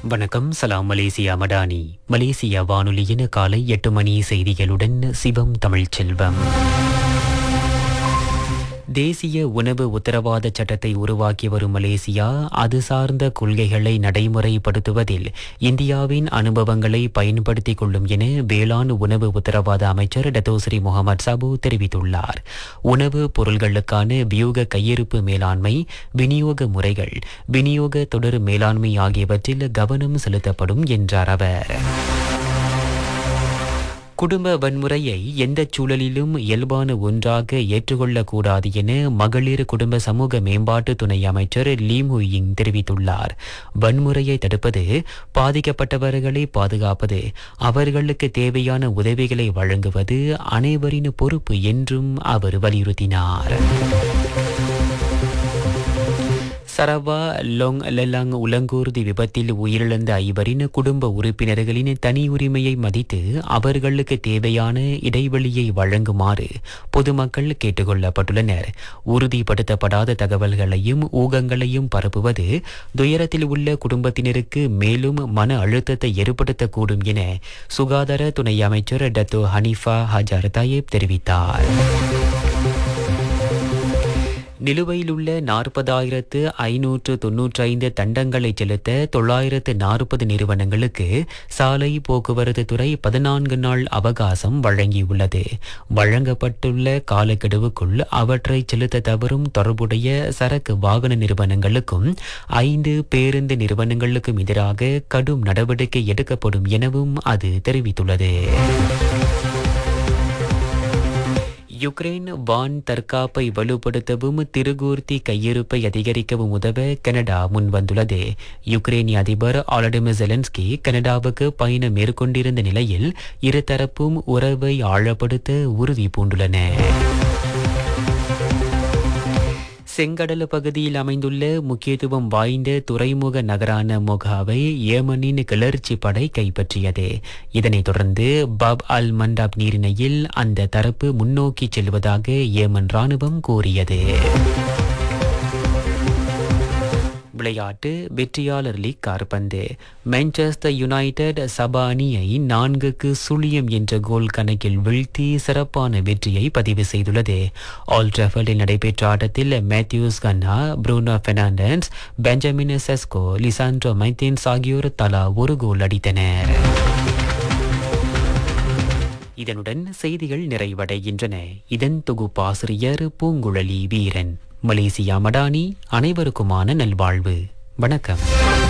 வணக்கம் சலாம் Malaysia Madani Malaysia வானொலியின் காலை எட்டு மணி செய்திகளுடன் சிவம் தமிழ்ச்செல்வம் தேசிய உணவு உத்தரவாத சட்டத்தை உருவாக்கி வரும் மலேசியா அது சார்ந்த கொள்கைகளை நடைமுறைப்படுத்துவதில் இந்தியாவின் அனுபவங்களை பயன்படுத்திக் கொள்ளும் என வேளாண் உணவு உத்தரவாத அமைச்சர் டத்தோஸ்ரீ முகமது சாபு தெரிவித்துள்ளார் உணவு பொருள்களுக்கான வியூக கையிருப்பு மேலாண்மை விநியோக முறைகள் விநியோக தொடர் மேலாண்மை ஆகியவற்றில் கவனம் செலுத்தப்படும் என்றார் அவர் குடும்ப வன்முறையை எந்த சூழலிலும் இயல்பான ஒன்றாக ஏற்றுக்கொள்ளக்கூடாது என மகளிர் குடும்ப சமூக மேம்பாட்டு துணை அமைச்சர் லீமு இங் தெரிவித்துள்ளார் வன்முறையை தடுப்பது பாதிக்கப்பட்டவர்களை பாதுகாப்பது அவர்களுக்கு தேவையான உதவிகளை வழங்குவது அனைவரின் பொறுப்பு என்றும் அவர் வலியுறுத்தினார் சரவா லொங் லெலாங் உலங்கூர்தி விபத்தில் உயிரிழந்த ஐவரின் குடும்ப உறுப்பினர்களின் தனி உரிமையை மதித்து அவர்களுக்கு தேவையான இடைவெளியை வழங்குமாறு பொதுமக்கள் கேட்டுக்கொள்ளப்பட்டுள்ளனர் உறுதிப்படுத்தப்படாத தகவல்களையும் ஊகங்களையும் பரப்புவது துயரத்தில் உள்ள குடும்பத்தினருக்கு மேலும் மன அழுத்தத்தை ஏற்படுத்தக்கூடும் என சுகாதார துணை அமைச்சர் டத்தோ ஹனீஃபா ஹஜார் தாயேப் தெரிவித்தார் நிலுவையில் உள்ள நாற்பதாயிரத்து ஐநூற்று தொன்னூற்றி ஐந்து தண்டங்களை செலுத்த தொள்ளாயிரத்து நாற்பது நிறுவனங்களுக்கு சாலை போக்குவரத்து துறை பதினான்கு நாள் அவகாசம் வழங்கியுள்ளது வழங்கப்பட்டுள்ள காலக்கெடுவுக்குள் அவற்றை செலுத்த தவறும் தொடர்புடைய சரக்கு வாகன நிறுவனங்களுக்கும் ஐந்து பேருந்து நிறுவனங்களுக்கும் எதிராக கடும் நடவடிக்கை எடுக்கப்படும் எனவும் அது தெரிவித்துள்ளது யுக்ரைன் வான் தற்காப்பை வலுப்படுத்தவும் திருகூர்த்தி கையிருப்பை அதிகரிக்கவும் உதவ கனடா முன்வந்துள்ளது யுக்ரைனிய அதிபர் ஆலடிமிர் ஜெலன்ஸ்கி கனடாவுக்கு பயணம் மேற்கொண்டிருந்த நிலையில் இருதரப்பும் உறவை ஆழப்படுத்த உறுதி பூண்டுள்ளன செங்கடல் பகுதியில் அமைந்துள்ள முக்கியத்துவம் வாய்ந்த துறைமுக நகரான மொகாவை ஏமனின் கிளர்ச்சி படை கைப்பற்றியது இதனைத் தொடர்ந்து பப் அல் மண்டாப் நீரிணையில் அந்த தரப்பு முன்னோக்கி செல்வதாக ஏமன் ராணுவம் கூறியது விளையாட்டு வெற்றியாளர் லீக் கார்பந்து மான்செஸ்டர் யுனைடெட் சபா அணியை நான்குக்கு சுழியம் என்ற கோல் கணக்கில் வீழ்த்தி சிறப்பான வெற்றியை பதிவு செய்துள்ளது ஆல் ட்ரஃபர்டில் நடைபெற்ற ஆட்டத்தில் Matheus Cunha Bruno Fernandes Benjamin Sesko Lisandro Martinez ஆகியோர் தலா ஒரு கோல் அடித்தனர் இதனுடன் செய்திகள் நிறைவடைகின்றன இதன் தொகுப்பாசிரியர் பூங்குழலி வீரன் மலேசியா மடானி அனைவருக்குமான நல்வாழ்வு வணக்கம்